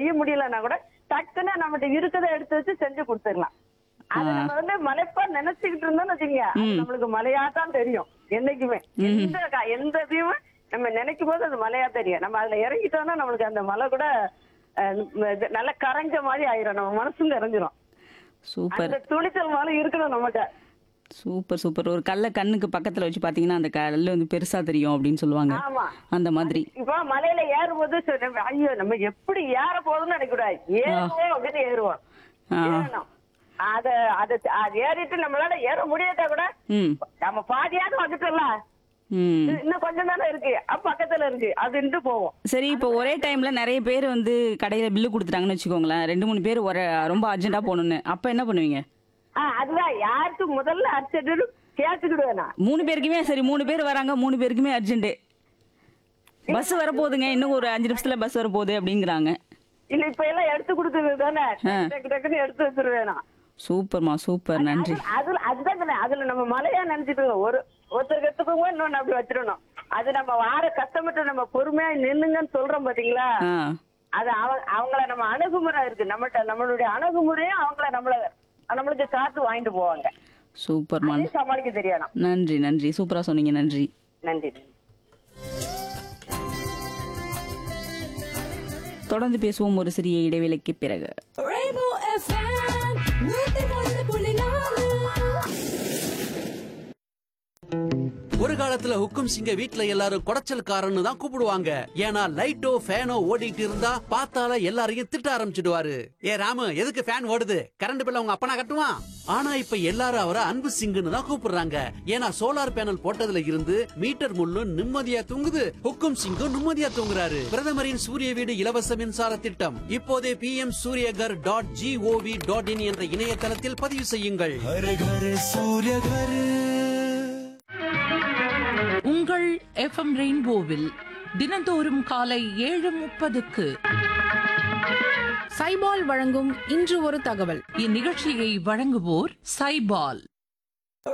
செய்ய முடியலன்னா கூட டக்குன்னு நம்மகிட்ட இருக்கதை எடுத்து வச்சு செஞ்சு கொடுத்துடலாம் அது நம்ம வந்து மலைப்பா நினைச்சுக்கிட்டு இருந்தோம்னு வச்சுக்கோங்க அது நம்மளுக்கு மலையா தான் தெரியும் என்னைக்குமே எந்த கா- எந்த இதையும் நம்ம நினைக்கும் போது அது மலையா தெரியும் நம்ம அதுல இறங்கிட்டோம்னா நம்மளுக்கு அந்த மலை கூட அஹ், இது நல்லா கரைஞ்ச மாதிரி ஆயிரும் நம்ம மனசுல இறங்கிரும் சூப்பர் அந்த துணிச்சல் மாதிரி இருக்கணும் நம்மகிட்ட சூப்பர் சூப்பர் ஒரு கல்லை கண்ணுக்கு பக்கத்துல வச்சு பாத்தீங்கன்னா அந்த கல் வந்து பெருசா தெரியும் அப்படின்னு சொல்லுவாங்க ஆமா அந்த மாதிரி இப்போ மலையில ஏறும்போது சரி, நம்ம, ஐயோ நம்ம எப்படி ஏற போறோம்னு நினைக்கூடாது ஏறுவோம் அப்படின்னு ஏறுவோம் ஆ. ஏறணும் அத அத அது ஏறிட்டு நம்மளால ஏற முடியாட்டா கூட ம் நம்ம பாதியாவது வந்துட்டோம்ல ம் இன்னும் கொஞ்சம் தானே இருக்கு அப்ப பக்கத்துல இருக்கு அதுன்ட்டு போவோம் சரி இப்போ ஒரே டைம்ல நிறைய பேர் வந்து கடையில பில்லு கொடுத்துட்டாங்கன்னு வச்சுக்கோங்களேன் ரெண்டு மூணு பேர் ஒரு ரொம்ப அர்ஜென்ட்டா போகணும்னு அப்ப என்ன பண்ணுவீங்க ஆஹ் அதுதான் யாருக்கு முதல்ல அடிச்சிட்டு கேட்டுக்கிடுவேன் நான் மூணு பேருக்குமே சரி மூணு பேர் வராங்க மூணு பேருக்குமே அர்ஜென்ட்டு பஸ் வரப்போகுதுங்க இன்னும் ஒரு அஞ்சு நிமிஷத்துல பஸ் வரப்போகுது அப்படிங்கிறாங்க இல்ல இப்ப எல்லாம் எடுத்து கொடுத்தது தானே ஆ. டக்கு டக்குன்னு எடுத்து வச்சிருவேன் நான் சூப்பர்மா சூப்பர் நன்றி அது- அதுல அதுதான் சொன்னேன். அதுல நம்ம மலையா நினைச்சிட்டு இருக்கோம். ஒரு ஒருத்தருக்கு எடுத்துக்கோங்க இன்னொன்னு அப்படி வச்சிடணும் அது நம்ம வார கஷ்டப்பட்டு நம்ம பொறுமையா நின்னுங்கன்னு சொல்றோம் பாத்தீங்களா ஆ அது அவ- அவங்கள நம்ம அணுகுமுறை இருக்கு நம்மகிட்ட நம்மளுடைய அணுகுமுறையும் அவங்கள நம்மள நம்மளுக்கு காத்து வாங்கிட்டு போவாங்க சூப்பர்மா அதையும் சமாளிக்க தெரியணும் நன்றி நன்றி சூப்பரா சொன்னீங்க நன்றி நன்றி தொடர்ந்து பேசுவோம் ஒரு சிறிய இடைவேளைக்கு பிறகு Rainbow FM, நூத்தி ஒன்று புள்ளி நாலு. ஒரு காலத்துல ஹுக்கும் சிங்க வீட்ல எல்லாரும் குடைச்சல்காரன்னு தான் கூப்பிடுவாங்க ஏன்னா லைட்டோ ஃபேனோ ஓடிட்டு இருந்தா பார்த்தால எல்லாரையும் திட்ட ஆரம்பிச்சிடுவாரு ஏ ராமு எதுக்கு ஃபேன் ஓடுது கரண்ட் பில்ல உங்க அப்பனா கட்டுவான் ஆனா இப்ப எல்லாரும் அவரை அன்பு சிங்குன்னு தான் கூப்பிடுறாங்க ஏன்னா சோலார் பேனல் போட்டதுல இருந்து மீட்டர் முள்ளும் நிம்மதியா தூங்குது ஹுக்கும் சிங்கும் நிம்மதியா தூங்குறாரு பிரதமரின் சூரிய வீடு இலவச மின்சார திட்டம் இப்போதே P M Suryaghar dot G O V dot in என்ற இணையதளத்தில் பதிவு செய்யுங்கள் உங்கள் எஃப்எம் ரெயின்போவில் தினந்தோறும் காலை ஏழு முப்பதுக்கு சைபால் வழங்கும் இன்று ஒரு தகவல் இந்நிகழ்ச்சியை வழங்குவோர் சைபால்